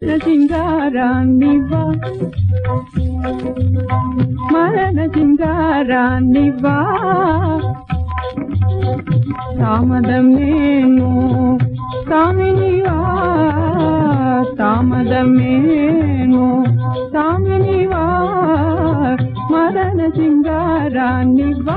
సింగారాన్ని వా మరణ సింగారాన్ని వా తామదమేను తామినివా తామదమేను తామినివా மரண சிங்காராணிவா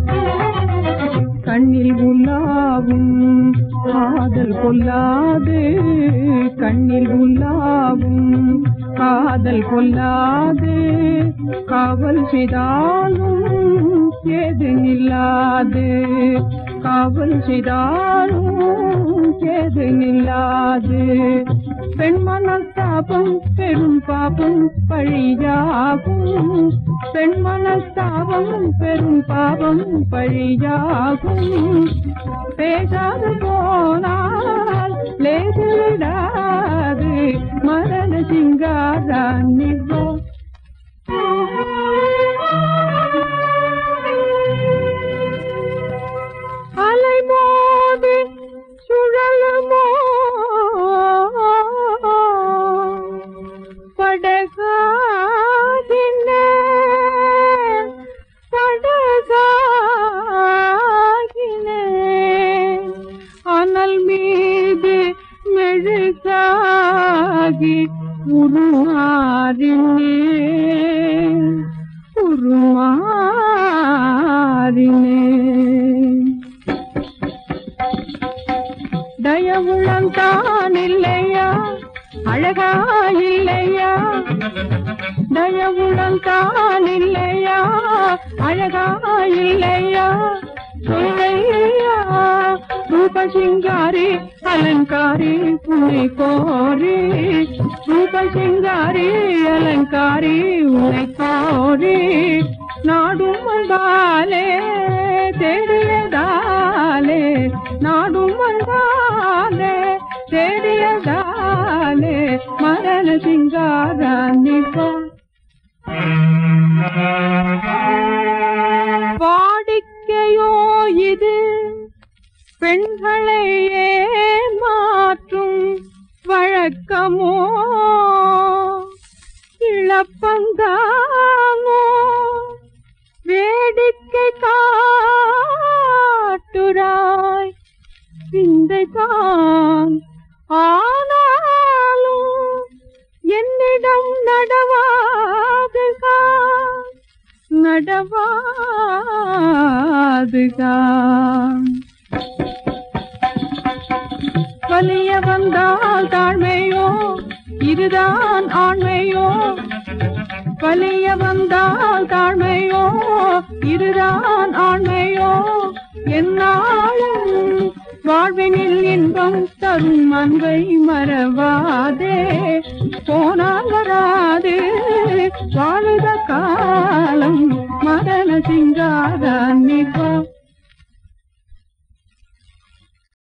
கண்ணில் உள்ளாவும் காதல் கொல்லாது கண்ணில் உள்ளாவும் காதல் கொல்லாது காவல் செய்தாலும் ஏது நில்லாது காவல் செய்தாலும் ஏது நில்லாது பெண் மனஸ்தாபம் பெரும் பாபம் பழியாகும் பெண் மனஸ்தாபம் பெரும் பாபம் பழியாகும் பேசாது போனால் லேசிடாது மரண சிங்காராணிவோ அலை மோதி சுழலுமோ படகாதின படகாகின அனல் மீது மெழுகாகி உருமாறினே உருமாறினே தயவுளம் தான் இல்லையா அழகா இல்லையா தயவுளம் தான் இல்லையா அழகா இல்லையா சொல்லையா ரூப சிங்காரி அலங்காரி உன்னை கோரி ரூப சிங்காரி அலங்காரி உன்னை கோரி நாடும் வந்தாலே தேடியதாலே நாடும் வந்தாலே தேடியதாலே மரண சிங்காராணிவா வாடிக்கையோ இது பெண்களை மாற்றும் வழக்கமோ இழப்பந்தாமோ வேடிக்கை காட்டுராய் விந்தைதான் ஆனாலும் என்னிடம் நடவாதுகா நடவாதுகா வலிய வந்தால் தாழ்மையோ இதுதான் ஆண்மையோ வலிய வந்தால் தாழ்மையோ இதுதான் ஆண்மையோ என்னாலும் வாழ்வினில் இன்பம் தரும் அன்பை மறவாதே போனால் வராது வாழுத காலம் மரண சிங்க